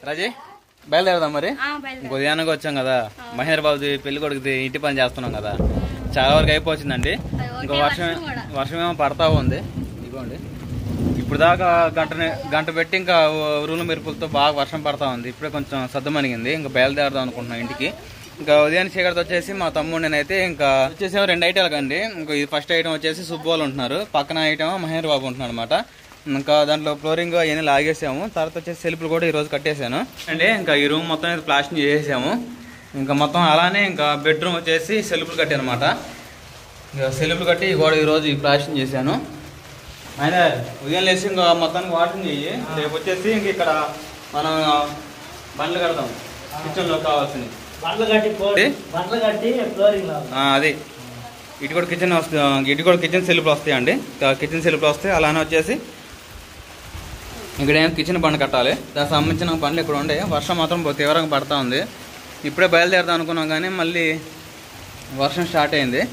రాజీ బయలుదేరదాం మరి ఆ, బయలుదేరు. ఇంకో ఉదయానికి వచ్చాం కదా మహేంద్ర బాబుది పెళ్లి కొడుకుది ఇంటి పని చేస్తున్నాం కదా చాలా వరకు అయిపోతుందండి ఇంకా వర్షం వర్షం ఏమో పడతా ఉంది ఇదిగోండి ఇప్పుడు దాకా గంట గంట పెట్టి ఇంకా ఉరువుల మెరుపులతో బాగా వర్షం పడతా ఉంది ఇప్పుడే కొంచెం సర్దుమణిగింది ఇంకా బయలుదేరదాం అనుకుంటున్నాం ఇంటికి ఇంకా ఉదయం చీకటితో వచ్చేసి మా తమ్ముడు నేనైతే ఇంకా వచ్చేసి రెండు ఐటాలు కండి ఇంకా ఇది ఫస్ట్ ఐటమ్ వచ్చేసి సుబ్బోలు ఉంటున్నారు పక్కన ఐటమ్ మహేంద్ర బాబు ఉంటున్నాడు అనమాట ఇంకా దాంట్లో ఫ్లోరింగ్ అవన్నీ లాగేసాము తర్వాత వచ్చేసి సెల్ఫ్లు కూడా ఈ రోజు కట్టేశాను అండి ఇంకా ఈ రూమ్ మొత్తం అయితే ప్లాస్టింగ్ చేసేసాము ఇంకా మొత్తం అలానే ఇంకా బెడ్రూమ్ వచ్చేసి సెల్ఫ్లు కట్టానమాట ఇంకా సెల్ఫ్లు కట్టి ఈ గోడ ఈ రోజు ఈ ప్లాస్టింగ్ చేశాను ఆయన ఉదయం లేచి ఇంకా మొత్తానికి వాషింగ్ చెయ్యి రేపు వచ్చేసి ఇంక ఇక్కడ మనం బండ్లు కడతాం కిచెన్లో కావాల్సింది బండ్లు కట్టి ఫ్లోర్- ఏ? బండ్లు కట్టి ఫ్లోరింగ్ లాగా ఆ, అదే ఇటు కూడా కిచెన్ వస్తుంది ఇటు కూడా కిచెన్ సెల్ఫ్లు వస్తాయండి కిచెన్ సెల్ఫ్లు వస్తాయి అలానే వచ్చేసి ఇక్కడ ఏం కిచెన్ బండ్ కట్టాలి దానికి సంబంధించిన బండ్లు ఇక్కడ ఉండే వర్షం మాత్రం బా- తీవ్రంగా పడతా ఉంది ఇప్పుడే బయలుదేరదాం అనుకున్నాం కానీ మళ్ళీ వర్షం స్టార్ట్ అయింది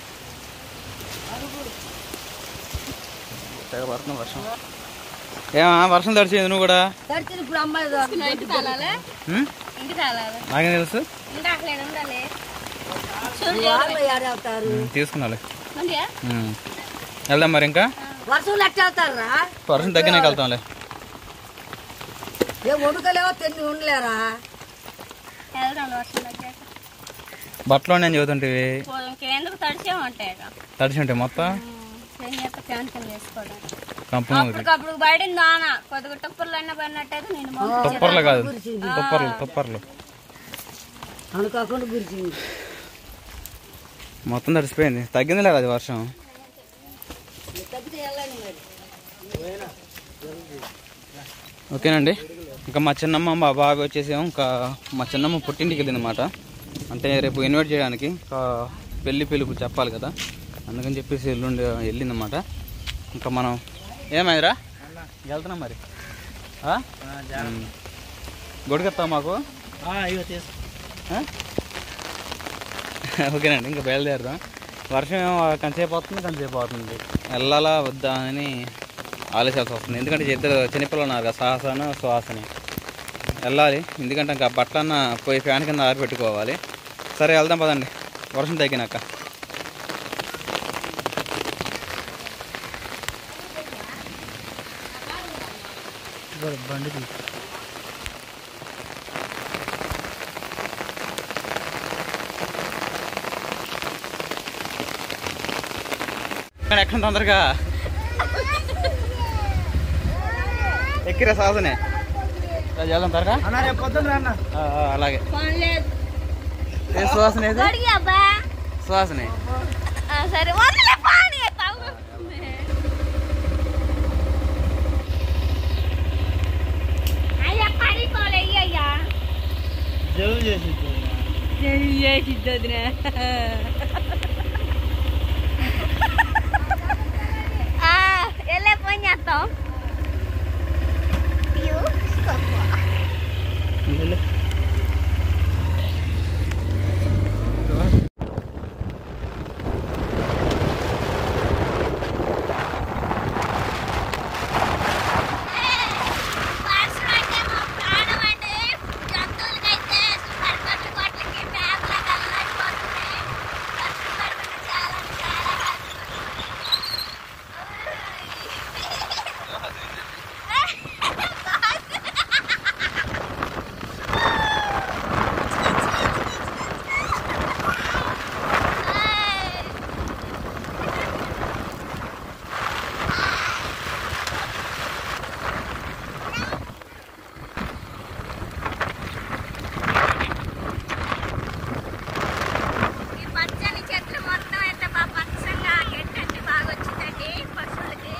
తెగ పడుతుంది వర్షం ఏమా వర్షం తడిచింది నువ్వు కూడా తడిచిన ఇప్పుడు అమ్మాయి దొరకదు. ఇంటికి వెళ్ళాలి ఉమ్? ఇంటికి వెళ్ళాలి నాకేం తెలుసు ఇంకా అక్కడ ఉండాలి వాళ్ళు ఏడవుతారు ఉమ్, తీసుకున్నాలే మంచిగా ఉమ్. వెళ్దాం మరి ఇంకా వర్షం లెక్క వెళ్తారా వర్షం తగ్గినాక వెళ్తాంలే ఏ వండుకలేవో తిండి ఉండలేరా వెళ్దాం వర్షం తగ్గాక బట్టలో నేను చదువుతుంటివి పో- ఇంకెందుకు తడిసే ఉంటాయి ఇక. తడిసి ఉంటాయి మొత్తం ఏం చేస్తా క్యాన్సిల్ చేసుకోవడం కంపెనీ అప్పటికప్పుడు పడింది నాన్న కొద్దిగా టుప్పర్లు అన్న పడినట్టయితే నేను పంపించాను. తుప్పర్లు కాదు తుప్పర్లు తుప్పర్లు అనుకోకుండా గురిచింది మొత్తం తడిసిపోయింది తగ్గింది లేదు అది వర్షం ఓకేనండి ఇంకా మా చిన్నమ్మ మా బాబాయ్ వచ్చేసేమో ఇంకా మా చిన్నమ్మ పుట్టింటికి వెళ్ళింది అనమాట అంటే రేపు ఇన్వైట్ చేయడానికి ఇంకా పెళ్లి పిలుపు చెప్పాలి కదా అందుకని చెప్పేసి ఎల్లుండి వెళ్ళిందన్నమాట ఇంకా మనం ఏమైందిరా వెళ్తున్నాం మరి ఆ? ఉమ్. గుడికెత్తావు మాకు ఇగో తీసు ఆ? ఓకేనండి ఇంకా బయలుదేరదాం వర్షం ఏమో కంచేపు అవుతుంది కంచేపు అవుతుంది వెళ్ళాలా వద్దా అని ఆలోచించాల్సి వస్తుంది ఎందుకంటే ఇద్దరు చిన్నపిల్లలు ఉన్నారు కదా సాహసను సుహాసని వెళ్ళాలి ఎందుకంటే ఇంకా బట్టలన్న పోయి ఫ్యాన్ కింద ఆరిపెట్టుకోవాలి సరే వెళ్దాం పదండి వర్షం తగ్గినాక ఇగో బండి తీసు కానీ ఎక్కడ తొందరగా ఎక్కిరా సాహసనే రా, వెళ్దాం త్వరగా అన్న రేపు పొద్దున్న రా అన్న ఆ, ఆ, అలాగే పోన్లేదు. ఏ సువాసన ఏది అడిగి అబ్బా సువాసనే ఆ, సరే వదిలే పాని తాగు. అయ్యా పడిపోలే అయ్యా జరువు చేసి వెళ్ళే ఫోన్ చేస్తాం ఈ పచ్చని చెట్లు మొత్తం అయితే బాగా పచ్చగా గెట్టండి బాగా వచ్చిందండి పశువులకి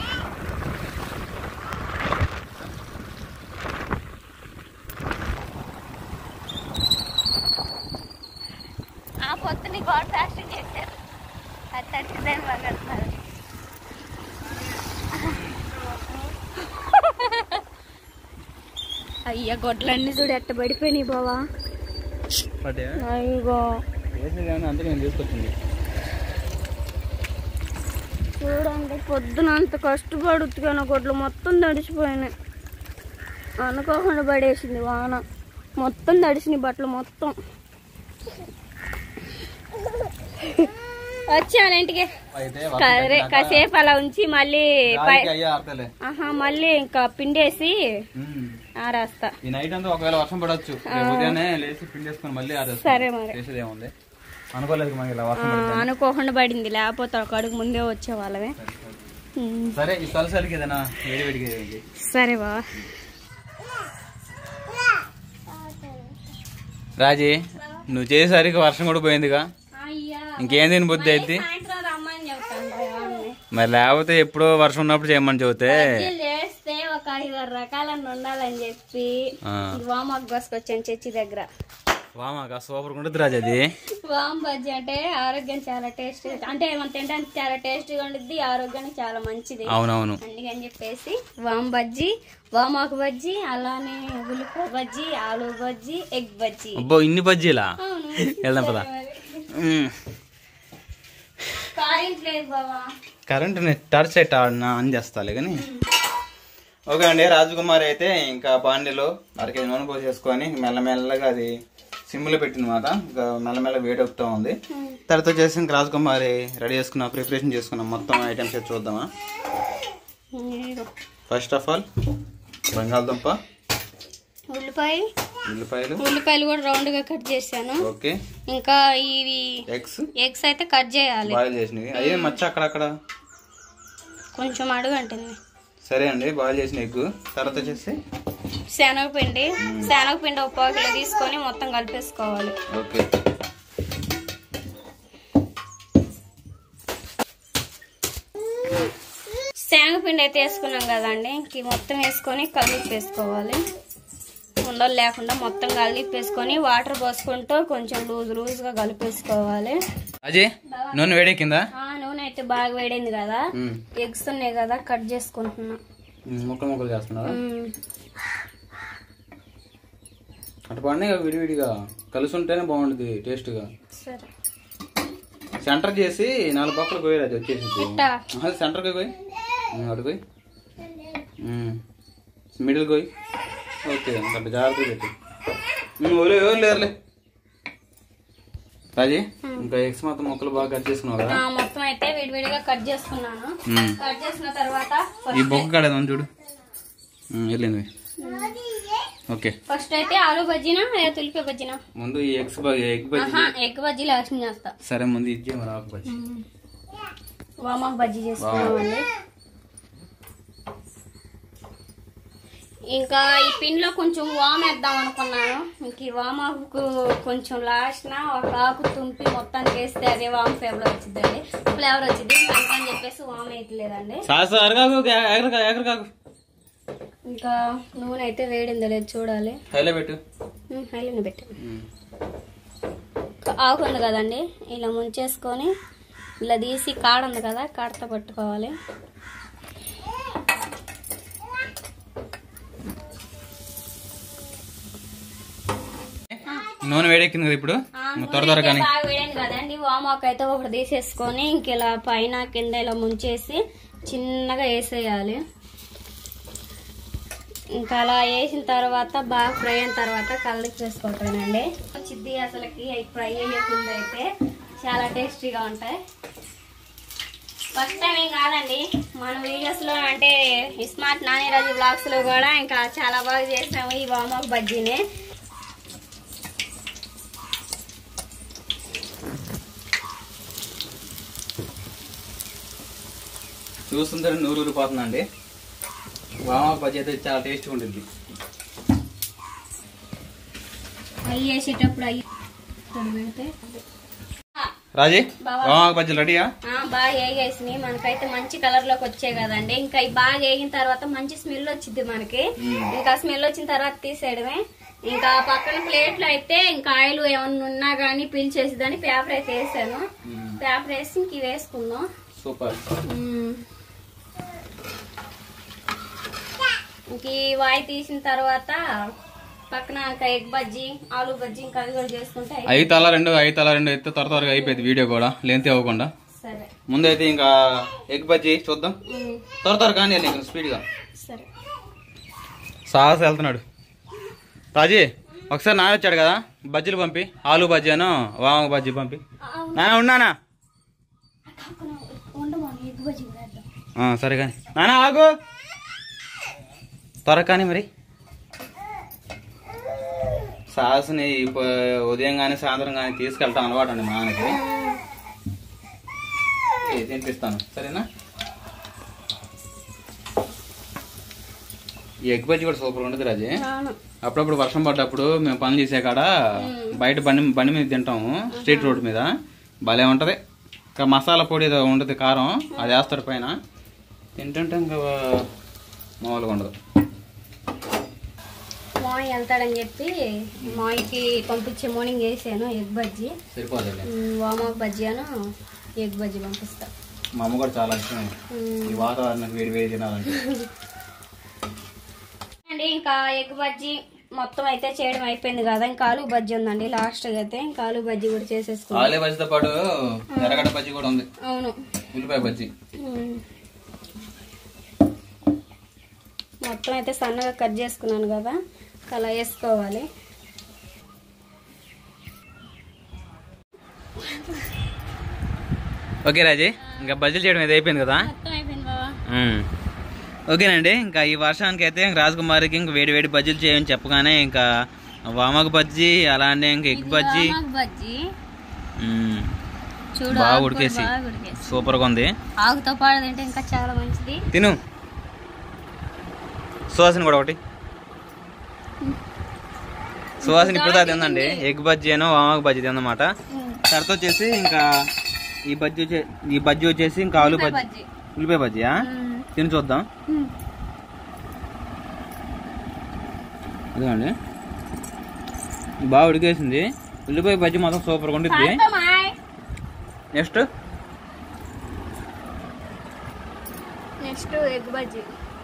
ఆ పొత్తుని గోడ ప్లాస్టిక్ చేశారు అది తడిచిందని బాగా కడుతున్నారు అయ్యా గొడ్లన్నీ చూడు ఎట్ట పడిపోయినాయి బావా పడ్డా అయ్యో వేసేది కానీ అందుకే నేను తీసుకొచ్చింది చూడండి పొద్దున అంత కష్టపడి ఉతికాను గొడ్లు మొత్తం తడిసిపోయినాయి అనుకోకుండా పడేసింది వాన మొత్తం తడిసినాయి బట్టలు మొత్తం వచ్చాను ఇంటికి అయితే కరే కాసేపు అలా ఉంచి మళ్ళీ పై గాలికి అయ్యే ఆడతలే ఆహా మళ్ళీ ఇంకా పిండేసి ఉమ్. ఆరేస్తా ఈ నైట్ అంతా ఒకవేళ వర్షం పడవచ్చు రేపు ఉదయాన్నే లేచి పిండేసుకొని మళ్ళీ ఆదేస్తాం సరే మరి చేసేది ఏముంది అనుకోలేదు మనకి ఇలా ఆ, వర్షం పడుతుంది అనుకోకుండా పడింది లేకపోతే ఒక అడుగు ముందే వచ్చే వాళ్ళమే ఉమ్. సరే ఈ తలసరికి ఏదైనా వేడి వేడిగా ఏది? సరే బా రాజీ నువ్వు చేసేసరికి వర్షం కూడా పోయిందిగా ఇంకేం తిని బుద్ధి అయితే సాయంత్రం రమ్మని చెప్తాను భయాన్ని. మరి లేకపోతే ఎప్పుడో వర్షం ఉన్నప్పుడు చేయమని చెబితే బజ్జీలు చేస్తే ఒక ఐదారు రకాలన్నీ ఉండాలని చెప్పి ఆ. వామాకు కోసుకొచ్చాను చర్చి దగ్గర వామాక సూపర్ ఉంటుంది రాజు అది వామ్ బజ్జీ అంటే ఆరోగ్యం చాలా టేస్ట్ అంటే మనం తినడానికి చాలా టేస్టీగా ఉండిద్ది ఆరోగ్యానికి చాలా మంచిది అవునవును అందుకని చెప్పేసి వామ్ బజ్జీ వామాకు బజ్జీ అలానే ఉల్లిపాయ బజ్జీ ఆలు బజ్జీ ఎగ్ బజ్జీ అబ్బో ఇన్ని బజ్జీలా అవును వెళ్దాం పదా ఉమ్. కరెంట్ లేదు బావా కరెంట్ టార్చ్ లైట్ ఆడినా ఆన్ చేస్తాలే కానీ ఓకే అండి రాజకుమారి అయితే ఇంకా బాండిలో అరకేజీ నూనె పోసేసుకొని మెల్లమెల్లగా అది సిమ్లో పెట్టినమాట ఇంకా మెల్లమెల్ల వేడెక్కుతూ ఉంది తర్వాత వచ్చేసి ఇంకా రాజకుమారి రెడీ చేసుకున్న ప్రిపరేషన్ చేసుకున్నాం మొత్తం ఐటమ్స్ అయితే చూద్దామా ఇదిగో. ఫస్ట్ ఆఫ్ ఆల్ బంగాళదుంప ఉల్లిపాయ ఉల్లిపాయలు ఉల్లిపాయలు కూడా రౌండ్ గా కట్ చేశాను ఓకే ఇంకా ఇవి ఎగ్స్ ఎగ్స్ అయితే కట్ చేయాలి బాయిల్ చేసినవి అయ్యే మచ్చ అక్కడక్కడ కొంచెం అడుగంటుంది సరే అండి బాయిల్ చేసిన ఎగ్ తర్వాత వచ్చేసి శనగపిండి శనగపిండి ఒక పావు కిలో తీసుకొని మొత్తం కలిపేసుకోవాలి ఓకే శనగపిండి అయితే వేసుకున్నాం కదండి ఇంక మొత్తం వేసుకొని కలిపి వేసుకోవాలి ఉండలు లేకుండా మొత్తం కలిపేసుకొని వాటర్ పోసుకుంటూ కొంచెం లూజ్ లూజ్గా కలిపేసుకోవాలి అజయ్ నూనె వేడెక్కిందా ఆ నూనె అయితే బాగా వేడింది కదా ఉమ్. ఎగ్స్ ఉన్నాయి కదా కట్ చేసుకుంటున్నా ఉమ్, ముక్కలు ముక్కలు చేస్తున్నారా మ్మ్. అటు పండుగ విడివిడిగా కలిసి ఉంటేనే బాగుంటుంది టేస్ట్గా సరే సెంటర్ చేసి నాలుగు పక్కలు పోయి అది వచ్చేసి ఇట్టా సెంటర్కి పోయి ఉమ్, అటు పోయి మిడిల్ పోయి ఓకే అక్కడ జాగ్రత్తగా పెట్టి ఉమ్, ఓలే ఓలే లేరులే రాజీ ఇంకా ఎగ్స్ మొత్తం ముక్కలు బాగా కట్ చేసుకున్నావు కదా ఆ, మొత్తం అయితే విడివిడిగా కట్ చేసుకున్నాను ఉమ్. కట్ చేసిన తర్వాత ఈ బొక్క కాడ ఏదో ఉంది చూడు ఉమ్, వెళ్ళింది ఓకే ఫస్ట్ అయితే ఆలు బజ్జీనా లేదా తులిపి బజ్జీనా ముందు ఈ ఎగ్స్ ఎగ్ బజ్జీ ఆహా ఎగ్ బజ్జీ లాస్ట్ చేస్తా సరే ముందు ఇచ్చే మరి ఆకు బజ్జీ వామాకు బజ్జీ చేసుకున్నామండి ఇంకా ఈ పిన్లో కొంచెం వామ్ వేద్దాం అనుకున్నాను ఇంక ఈ వామాకు కొంచెం లాస్ట్ ఒక ఆకు తుంపి మొత్తం వేస్తే అదే వామ్ ఫ్లేవర్ వచ్చిందండి ఫ్లేవర్ వచ్చింది అందుకని చెప్పేసి వామ్ వేయట్లేదండి సార్ సార్ కాకు ఎగర ఎగర కాకు ఇంకా నూనె అయితే వేడిందో లేదు చూడాలి హైలో పెట్టు హైలైన్ పెట్టాను ఉమ్. ఆకు ఉంది కదండి ఇలా ముంచేసుకొని ఇలా తీసి కాడ ఉంది కదా కాడతో పట్టుకోవాలి నూనె వేడెక్కింది కదా ఇప్పుడు ఆ, ఇంకా నూనె త్వర త్వర అయితే కానీ బాగా వేడింది కదండి వామాకు అయితే ఒకటి తీసేసుకొని ఇంక ఇలా పైన కింద ఇలా ముంచేసి చిన్నగా వేసేయాలి ఇంకా అలా వేసిన తర్వాత బాగా ఫ్రై అయిన తర్వాత కలర్ వేసుకోవటమేనండి వచ్చింది అసలుకి అవి ఫ్రై అయ్యకుండా అయితే చాలా టేస్టీగా ఉంటాయి ఫస్ట్ టైం ఏం కాదండి మన వీడియోస్ లో అంటే స్మార్ట్ నానిరాజు బ్లాగ్స్ లో కూడా ఇంకా చాలా బాగా చేసాము ఈ వామాకు బజ్జీని చూస్తుంటే నూరు ఊరిపోతుందండి వామాకు బజ్జీ అయితే చాలా టేస్ట్గా ఉంటుంది అవి వేసేటప్పుడు అవి ఇక్కడ పెడితే రాజీ బావా. వామాకు బజ్జీలు రెడీయా ఆ, బాగా వేగేసినాయి మనకైతే మంచి కలర్ లోకి వచ్చాయి కదండి ఇంకా ఇవి బాగా వేగిన తర్వాత మంచి స్మెల్ వచ్చింది మనకి ఇంకా స్మెల్ వచ్చిన తర్వాత తీసేయడమే ఇంకా పక్కన ప్లేట్లు అయితే ఇంకా ఆయిల్ ఏమన్నా ఉన్నా కానీ పీల్చేసిదని పేపర్ అయితే వేసాను పేపర్ వేసి ఇంక ఇవి వేసుకుందాం సూపర్ మ్మ్. ఇంక ఈ వాయి తీసిన తర్వాత పక్కన ఇంకా ఎగ్ బజ్జీ ఆలు బజ్జీ ఇంకా అవి కూడా చేసుకుంటే అయి- ఐదు తల రెండు ఐదు తల రెండు అయితే త్వర త్వరగా అయిపోయింది వీడియో కూడా లెంత్ అవ్వకుండా సరే ముందైతే ఇంకా ఎగ్ బజ్జీ చూద్దాం మ్మ్. త్వర త్వర కానీ వెళ్ళి ఇంకా స్పీడ్గా సరే సాహస్ వెళ్తున్నాడు రాజీ ఒకసారి నాన్న వచ్చాడు కదా బజ్జీలు పంపి ఆలు బజ్జీ అను వామ బజ్జీ పంపి నాన్న ఉన్నానా ఆ, సరే కానీ నాన్న ఆగు త్వర కానీ మరి సాహస్ని ఇప్ప- ఉదయం కానీ సాయంత్రం కానీ తీసుకెళ్తాం అలవాటు అండి మా నాన్నకి ఏ, తినిపిస్తాను సరేనా ఈ ఎగ్ బజ్జీ కూడా సూపర్ ఉంటుంది రాజీ అవును అప్పుడప్పుడు వర్షం పడ్డప్పుడు మేము పనులు చేసే కాడ బయట బండి బండి మీద తింటాము స్ట్రీట్ రోడ్ మీద భలే ఉంటది ఇంకా మసాలా పొడి ఏదో ఉంటుంది కారం అది వేస్తాడు పైన తింటుంటే ఇంకా మామూలుగా ఉండదు మాయ్ వెళ్తాడని చెప్పి మాయ్కి పంపించే మార్నింగ్ వేసాను ఎగ్ బజ్జీ సరిపోతుంది వామక్ బజ్జీ అను ఎగ్ బజ్జీ పంపిస్తా మా అమ్మ కూడా చాలా ఇష్టం ఈ వాతావరణం వేడి వేడి తినాలంటే అండి ఇంకా ఎగ్ బజ్జీ మొత్తం అయితే చేయడం అయిపోయింది కదా ఇంకా ఆలు బజ్జీ ఉందండి లాస్ట్ అయితే ఇంకా ఆలు బజ్జీ కూడా చేసేసుకున్నాం ఆలే బజ్జీతో పాటు ఎర్రగడ్డ బజ్జీ కూడా ఉంది అవును ఉల్లిపాయ బజ్జీ ఉమ్. మొత్తం అయితే సన్నగా కట్ చేసుకున్నాను కదా అలా వేసుకోవాలి ఓకే రాజీ ఇంకా బజ్జీలు చేయడం ఇది అయిపోయింది కదా మొత్తం అయిపోయింది బాబా మ్మ్. ఓకేనండి ఇంకా ఈ వర్షానికి అయితే ఇంక రాజకుమారికి ఇంక వేడి వేడి బజ్జీలు చేయని చెప్పగానే ఇంకా వామకు బజ్జీ అలానే ఇంక ఎగ్ బజ్జీ వామక్ బజ్జీ మ్మ్. చూడు బాగా ఆకు కూడా ఉడికేసి బాగా ఉడికేసి సూపర్గా ఉంది ఆకుతో పాటు తింటే ఇంకా చాలా మంచిది తిను సువాసన కూడా ఒకటి సువాసన ఇప్పుడు దాకా తిందండి ఎగ్ బజ్జీ అనో వామకు బజ్జీ తిందన్నమాట తర్వాత వచ్చేసి ఇంకా ఈ బజ్జీ వచ్చే- ఈ బజ్జీ వచ్చేసి ఇంకా ఆలు బజ్జీ బజ్జీ ఉల్లిపాయ బజ్జీయా ఉమ్. తిని చూద్దాం ఉమ్. అదేండి బాగా ఉడికేసింది ఉల్లిపాయ బజ్జీ మాత్రం సూపర్గా ఉంటుంది కాస్తమాయ్. నెక్స్ట్ నెక్స్ట్ ఎగ్ బజ్జీ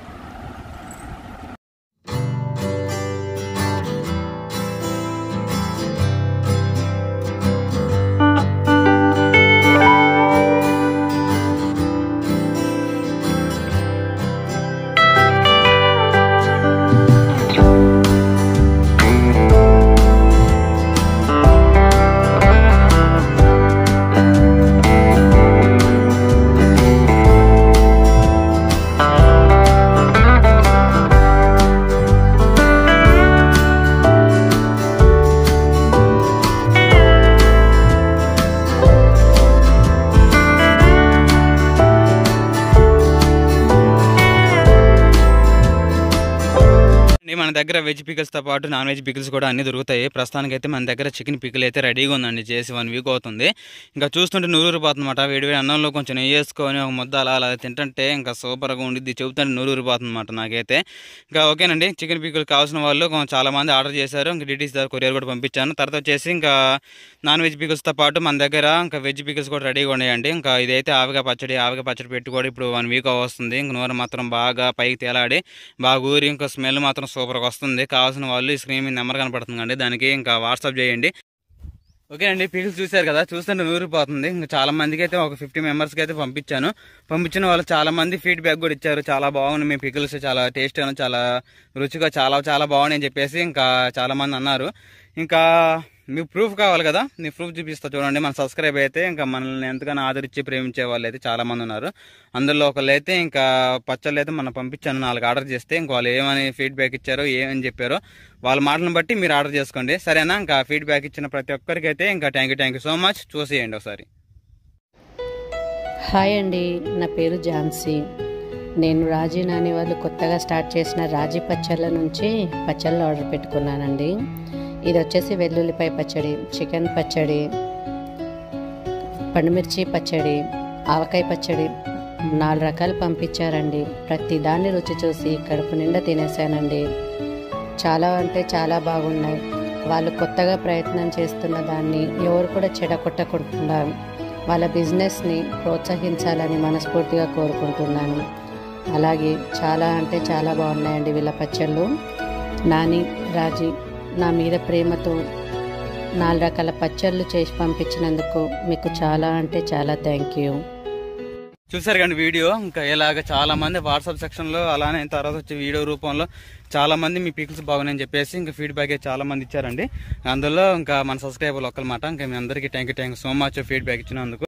అండి, మన దగ్గర వెజ్ పికిల్స్తో పాటు నాన్ వెజ్ పికిల్స్ కూడా అన్ని దొరుకుతాయి ప్రస్తుతానికి అయితే మన దగ్గర చికెన్ పికిల్ అయితే రెడీగా ఉందండి చేసి వన్ వీక్ అవుతుంది ఇంకా చూస్తుంటే నూరూరిపోతుందన్నమాట వేడి వేడి అన్నంలో కొంచెం నెయ్యి వేసుకొని ఒక ముద్ద అలా అలా తింటుంటే ఇంకా సూపర్గా ఉండిద్ది చెబుతుంటే నూరూరిపోతుందన్నమాట నాకైతే ఇంకా ఓకేనండి చికెన్ పికిల్ కావాల్సిన వాళ్ళు కొంచెం చాలా మంది ఆర్డర్ చేశారు ఇంకా డీటెయిల్స్ ద్వారా కొరియర్ కూడా పంపించాను తర్వాత వచ్చేసి ఇంకా నాన్ వెజ్ పికిల్స్తో పాటు మన దగ్గర ఇంకా వెజ్ పికిల్స్ కూడా రెడీగా ఉన్నాయండి ఇంకా ఇదైతే ఆవిగా పచ్చడి ఆవిగా పచ్చడి పెట్టి కూడా ఇప్పుడు వన్ వీక్ వస్తుంది ఇంక నూనె మాత్రం బాగా పైకి తేలాడి బాగా ఊరి ఇంకా స్మెల్ మాత్రం సూపర్గా వస్తుంది కావాల్సిన వాళ్ళు ఈ స్క్రీన్ మీద నెంబర్ కనపడుతుందండి దానికి ఇంకా వాట్సాప్ చేయండి ఓకే అండి పికిల్స్ చూశారు కదా చూస్తుంటే నూరిపోతుంది ఇంకా చాలా మందికి అయితే ఒక ఫిఫ్టీ మెంబర్స్కి అయితే పంపించాను పంపించిన వాళ్ళు చాలా మంది ఫీడ్బ్యాక్ కూడా ఇచ్చారు చాలా బాగుంది మీ పికిల్స్ చాలా టేస్ట్ చాలా రుచిగా చాలా చాలా బాగున్నాయి అని చెప్పేసి ఇంకా చాలా మంది అన్నారు ఇంకా మీకు ప్రూఫ్ కావాలి కదా మీ ప్రూఫ్ చూపిస్తా చూడండి మన సబ్స్క్రైబ్ అయితే ఇంకా మనల్ని ఎంతగానో ఆదరించి ప్రేమించే వాళ్ళు అయితే చాలా మంది ఉన్నారు అందులో ఒకళ్ళు అయితే ఇంకా పచ్చళ్ళు అయితే మనం పంపించాను నాలుగు ఆర్డర్ చేస్తే ఇంకా వాళ్ళు ఏమని ఫీడ్బ్యాక్ ఇచ్చారో ఏమని చెప్పారో వాళ్ళ మాటలను బట్టి మీరు ఆర్డర్ చేసుకోండి సరేనా ఇంకా ఫీడ్బ్యాక్ ఇచ్చిన ప్రతి ఒక్కరికి అయితే ఇంకా thank you thank you so much చూసేయండి ఒకసారి హాయ్ అండి నా పేరు ఝాన్సీ నేను రాజీ నాని వాళ్ళు కొత్తగా స్టార్ట్ చేసిన రాజీ పచ్చళ్ళ నుంచి పచ్చళ్ళు ఆర్డర్ పెట్టుకున్నానండి ఇది వచ్చేసి వెల్లుల్లిపాయ పచ్చడి చికెన్ పచ్చడి పండుమిర్చి పచ్చడి ఆవకాయ పచ్చడి నాలుగు రకాలు పంపించారండి ప్రతి దాన్ని రుచి చూసి కడుపు నిండా తినేసానండి చాలా అంటే చాలా బాగున్నాయి వాళ్ళు కొత్తగా ప్రయత్నం చేస్తున్న దాన్ని ఎవరు కూడా చెడగొట్టకుండా వాళ్ళ బిజినెస్ని ప్రోత్సహించాలని మనస్ఫూర్తిగా కోరుకుంటున్నాను అలాగే చాలా అంటే చాలా బాగున్నాయండి వీళ్ళ పచ్చళ్ళు నాని రాజీ నా మీద ప్రేమతో నాలుగు రకాల పచ్చళ్ళు చేసి పంపించినందుకు మీకు చాలా అంటే చాలా థ్యాంక్ యూ చూసారు కానీ వీడియో ఇంకా ఇలాగ చాలా మంది వాట్సాప్ సెక్షన్ లో అలానే తర్వాత వచ్చే వీడియో రూపంలో చాలా మంది మీ పిక్స్ బాగున్నాయని చెప్పేసి ఇంకా ఫీడ్బ్యాక్ చాలా మంది ఇచ్చారండి అందులో ఇంకా మన సబ్స్క్రైబర్లు ఒక్కలమాట ఇంకా మీ అందరికీ thank you thank you so much feedback ఇచ్చినందుకు